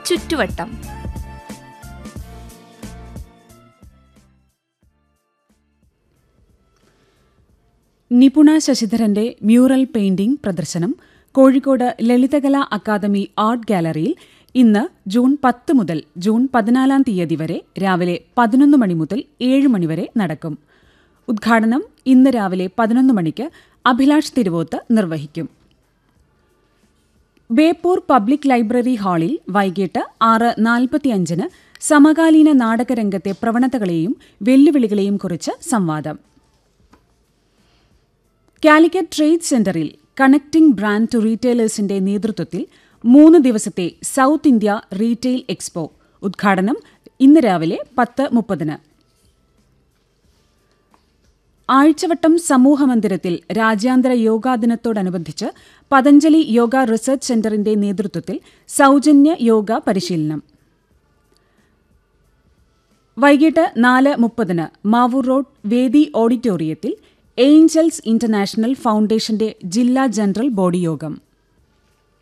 ചുറ്റുവട്ടം നിപുണ ശശിധരന്റെ mural painting പ്രദർശനം Kozhikode Lalithakala academy art ഗാലറിയിൽ ഇന്ന് ജൂൺ പത്ത് മുതൽ ജൂൺ പതിനാലാം തീയതി വരെ രാവിലെ പതിനൊന്ന് മണി മുതൽ ഏഴ് മണിവരെ നടക്കും ഉദ്ഘാടനം ഇന്ന് രാവിലെ പതിനൊന്ന് മണിക്ക് അഭിലാഷ് തിരുവോത്ത് നിർവഹിക്കും ബേപ്പൂർ പബ്ലിക് ലൈബ്രറി ഹാളിൽ വൈകിട്ട് ആറ് നാൽപ്പത്തിയഞ്ചിന് സമകാലീന നാടകരംഗത്തെ പ്രവണതകളെയും വെല്ലുവിളികളെയും കുറിച്ച് സംവാദം കാലിക്കറ്റ് ട്രേഡ് സെന്ററിൽ കണക്ടിംഗ് ബ്രാൻഡ് ടു റീറ്റെയിലേഴ്സിന്റെ നേതൃത്വത്തിൽ മൂന്ന് ദിവസത്തെ സൌത്ത് ഇന്ത്യ റീറ്റെയിൽ എക്സ്പോ ഉദ്ഘാടനം ഇന്ന് രാവിലെ പത്ത് മുപ്പതിന് ആഴ്ചവട്ടം സമൂഹമന്ദിരത്തിൽ രാജ്യാന്തര യോഗാ ദിനത്തോടനുബന്ധിച്ച് പതഞ്ജലി യോഗ റിസർച്ച് സെന്ററിന്റെ നേതൃത്വത്തിൽ സൌജന്യ യോഗ പരിശീലനം വൈകിട്ട് നാല് മുപ്പതിന് മാവൂർ റോഡ് വേദി ഓഡിറ്റോറിയത്തിൽ ഏഞ്ചൽസ് ഇന്റർനാഷണൽ ഫൗണ്ടേഷന്റെ ജില്ലാ ജനറൽ ബോഡി യോഗം